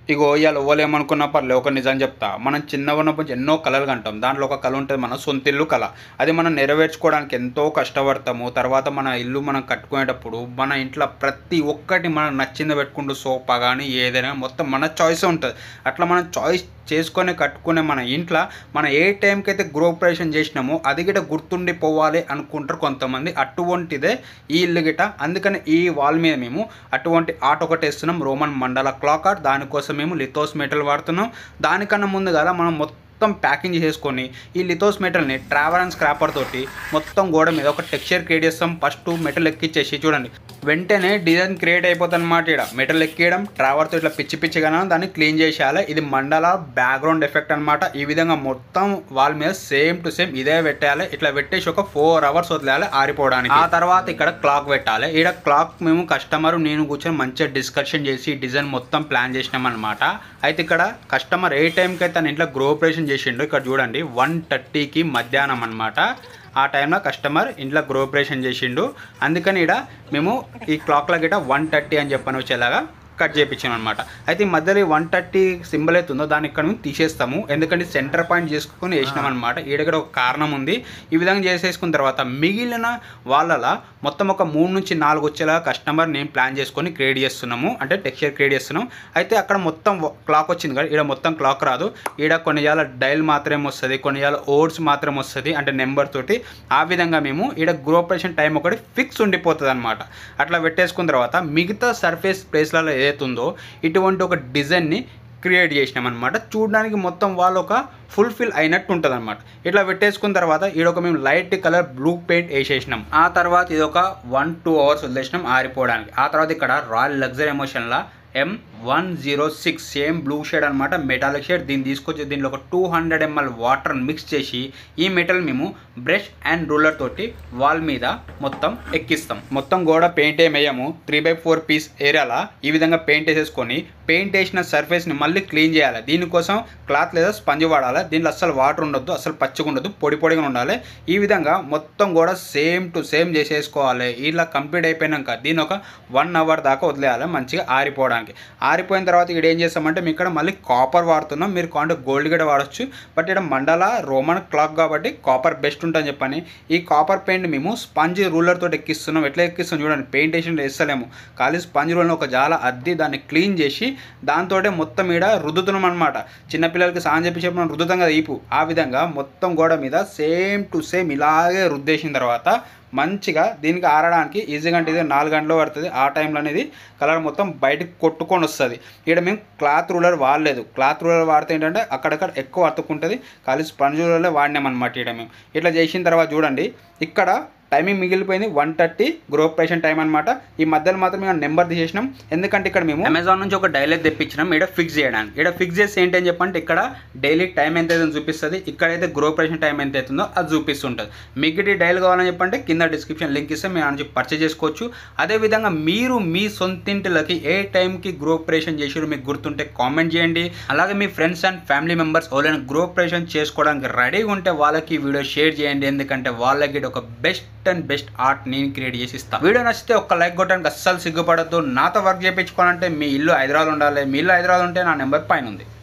ఇగో ఇవాళ ఓలేమనుకున్నా పర్లే ఒక నిజం చెప్తా మనం చిన్నగా ఉన్నప్పుడు నుంచి ఎన్నో కళలు కంటాం దాంట్లో ఒక కళ ఉంటుంది మన సొంత ఇల్లు కళ అది మనం నెరవేర్చుకోవడానికి ఎంతో కష్టపడతాము తర్వాత మన ఇల్లు మనం కట్టుకునేటప్పుడు మన ఇంట్లో ప్రతి ఒక్కటి మనకు నచ్చింది పెట్టుకుంటూ సోఫా కానీ ఏదైనా మొత్తం మన చాయిస్ ఉంటుంది అట్లా మనం చాయిస్ చేసుకొని కట్టుకునే మన ఇంట్లో మనం ఏ టైంకి అయితే గృహప్రవేశం చేసినామో అది గిట గుర్తుండిపోవాలి అనుకుంటారు కొంతమంది అటువంటిదే ఈ ఇల్లు గిట అందుకని ఈ వాల్ మీద మేము అటువంటి ఆర్ట్ ఒకటి వేస్తున్నాం రోమన్ మండల క్లాక్ ఆర్ట్ దానికోసం మేము లిథోస్ మెటల్ వాడుతున్నాం దానికన్నా ముందు కదా మనం మొత్తం ప్యాకింగ్ చేసుకొని ఈ లిథోస్ మెటల్ని ట్రావెల్ అండ్ స్క్రాపర్ తోటి మొత్తం గోడ మీద ఒక టెక్స్చర్ క్రియేట్ చేస్తాం ఫస్ట్ మెటల్ ఎక్కిచ్చేసి చూడండి వెంటనే డిజైన్ క్రియేట్ అయిపోతుంది అనమాట ఇక్కడ మెటల్ ఎక్కియడం ట్రావర్తో ఇట్లా పిచ్చి పిచ్చిగా దాన్ని క్లీన్ చేసేయాలి ఇది మండల బ్యాక్గ్రౌండ్ ఎఫెక్ట్ అనమాట ఈ విధంగా మొత్తం వాల్ మీద సేమ్ టు సేమ్ ఇదే పెట్టేయాలి ఇట్లా పెట్టేసి ఒక ఫోర్ అవర్స్ వదిలేయాలి ఆరిపోవడానికి ఆ తర్వాత ఇక్కడ క్లాక్ పెట్టాలి ఇక్కడ క్లాక్ మేము కస్టమర్ నేను కూర్చొని మంచిగా డిస్కషన్ చేసి డిజైన్ మొత్తం ప్లాన్ చేసినాం అనమాట అయితే ఇక్కడ కస్టమర్ ఏ టైంకి అయితే తన ఇంట్లో గృహప్రవేశం చేసిండో ఇక్కడ చూడండి వన్ థర్టీకి మధ్యాహ్నం అనమాట ఆ టైంలో కస్టమర్ ఇంట్లో గృహప్రవేశం చేసిండు అందుకని ఇక్కడ మేము ఈ క్లాక్ల గిట వన్ థర్టీ అని చెప్పని వచ్చేలాగా కట్ చేయించాం అనమాట అయితే ఈ మధ్యలో వన్ థర్టీ సింబల్ అవుతుందో దాన్ని ఇక్కడ మేము తీసేస్తాము ఎందుకంటే సెంటర్ పాయింట్ చేసుకొని వేసినాం అనమాట ఈడగడ ఒక కారణం ఉంది ఈ విధంగా చేసేసుకున్న తర్వాత మిగిలిన వాళ్ళలా మొత్తం ఒక మూడు నుంచి నాలుగు వచ్చేలా కస్టమర్ నేను ప్లాన్ చేసుకొని క్రియేట్ చేస్తున్నాము అంటే టెక్స్చర్ క్రియేట్ చేస్తున్నాం అయితే అక్కడ మొత్తం క్లాక్ వచ్చింది కదా ఇక్కడ మొత్తం క్లాక్ రాదు ఈడ కొన్ని ఇవాళ డైల్ మాత్రమే వస్తుంది కొన్ని ఇవాళ ఓడ్స్ మాత్రం వస్తుంది అంటే నెంబర్ తోటి ఆ విధంగా మేము ఈడ గ్రూపరేషన్ టైం ఒకటి ఫిక్స్ ఉండిపోతుంది అనమాట అట్లా పెట్టేసుకున్న తర్వాత మిగతా సర్ఫేస్ ప్లేస్లలో ఏదైతుందో ఇటువంటి ఒక డిజైన్ని క్రియేట్ చేసినాం అనమాట చూడడానికి మొత్తం వాళ్ళు ఒక ఫుల్ఫిల్ అయినట్టు ఉంటుంది అనమాట ఇట్లా పెట్టేసుకున్న తర్వాత ఈడొక మేము లైట్ కలర్ బ్లూ పెయింట్ వేసేసినాం ఆ తర్వాత ఇది ఒక వన్ టూ అవర్స్ వదిలేసినాం ఆరిపోవడానికి ఆ తర్వాత ఇక్కడ రాయల్ లగ్జరీ ఎమోషన్లా M one zero six same blue shade అనమాట మెటాలిక్ షేడ్ దీన్ని తీసుకొచ్చి దీనిలో ఒక two hundred ML water mix చేసి ఈ మెటల్ మేము బ్రష్ అండ్ రూలర్ తోటి వాల్ మీద మొత్తం ఎక్కిస్తాం మొత్తం గోడ పెయింట్ ఏం వేయము త్రీ బై ఫోర్ పీస్ ఏరియాలా ఈ విధంగా పెయింట్ వేసేసుకొని పెయింట్ వేసిన సర్ఫేస్ని మళ్ళీ క్లీన్ చేయాలి దీనికోసం క్లాత్ లేదా స్పంజ్ వాడాలి దీనిలో అస్సలు వాటర్ ఉండొద్దు అసలు పచ్చిగా ఉండొద్దు పొడి పొడిగా ఉండాలి ఈ విధంగా మొత్తం కూడా సేమ్ టు సేమ్ చేసేసుకోవాలి ఇలా కంప్లీట్ అయిపోయినాక దీని ఒక వన్ అవర్ దాకా వదిలేయాలి మంచిగా ఆరిపోవడానికి ఆరిపోయిన తర్వాత ఇక్కడ ఏం చేస్తామంటే మేము ఇక్కడ మళ్ళీ కాపర్ వాడుతున్నాం మీరు కావాలంటే గోల్డ్ కూడా వాడచ్చు బట్ ఇక్కడ మండల రోమన్ క్లాక్ కాబట్టి కాపర్ బెస్ట్ ఉంటుందని చెప్పని ఈ కాపర్ పెయింట్ మేము స్పంజ్ రూలర్ తోటి ఎక్కిస్తున్నాం ఎట్లా ఎక్కిస్తాం చూడండి పెయింట్ వేసి వేస్తలేము ఖాళీ స్పంజ్ రూలర్ ఒక జాల అద్ది దాన్ని క్లీన్ చేసి దాంతో మొత్తం ఈడ రుద్దుతున్నాం అనమాట చిన్నపిల్లలకి సాయం చెప్పి చెప్పి మనం రుద్దుతాం కదా ఈపు ఆ విధంగా మొత్తం గోడ మీద సేమ్ టు సేమ్ ఇలాగే రుద్దేసిన తర్వాత మంచిగా దీనికి ఆరడానికి ఈజీగా అంటే ఇది నాలుగు గంటలు పడుతుంది ఆ టైంలో అనేది కలర్ మొత్తం బయటకు కొట్టుకొని వస్తుంది ఇక్కడ మేము క్లాత్ రూలర్ వాడలేదు క్లాత్ రూలర్ వాడితే ఏంటంటే అక్కడక్కడ ఎక్కువ అతుక్కుంటుంది ఖాళీ స్పంజ్ రూలర్లే వాడినామన్నమాట ఇక్కడ మేము ఇట్లా చేసిన తర్వాత చూడండి ఇక్కడ టైమింగ్ మిగిలిపోయింది వన్ థర్టీ గృహప్రవేశం టైం అనమాట ఈ మధ్యలో మాత్రం మేము నెంబర్ తీసేసినాం ఎందుకంటే ఇక్కడ మేము అమెజాన్ నుంచి ఒక డైలీ తెప్పించినాం ఇక్కడ ఫిక్స్ చేయడానికి ఇక్కడ ఫిక్స్ చేసి ఏంటి అని చెప్పంటే ఇక్కడ డైలీ టైం ఎంత అవుతుందో చూపిస్తుంది ఇక్కడైతే గృహప్రవేశం టైం ఎంత అవుతుందో అది చూపిస్తుంటుంది మిగిటి డైల్ కావాలని చెప్పంటే కింద డిస్క్రిప్షన్ లింక్ ఇస్తే మీరు నుంచి పర్చేజ్ చేసుకోవచ్చు అదేవిధంగా మీరు మీ సొంతింటిలకి ఏ టైంకి గృహప్రవేశం చేసారు మీకు గుర్తుంటే కామెంట్ చేయండి అలాగే మీ ఫ్రెండ్స్ అండ్ ఫ్యామిలీ మెంబర్స్ ఎవరైనా గృహప్రవేశం చేసుకోవడానికి రెడీగా ఉంటే వాళ్ళకి ఈ వీడియో షేర్ చేయండి ఎందుకంటే వాళ్ళకి ఇది ఒక బెస్ట్ అండ్ బెస్ట్ ఆర్ట్ నేను క్రియేట్ చేసి ఇస్తాను వీడియో నచ్చితే ఒక లైక్ కొట్టడానికి అస్సలు సిగ్గుపడద్దు నాతో వర్క్ చేయించుకోవాలంటే మీ ఇల్లు హైదరాబాద్ ఉండాలి మీ ఇల్లు హైదరాబాద్ ఉంటే నా నెంబర్ పైన ఉంది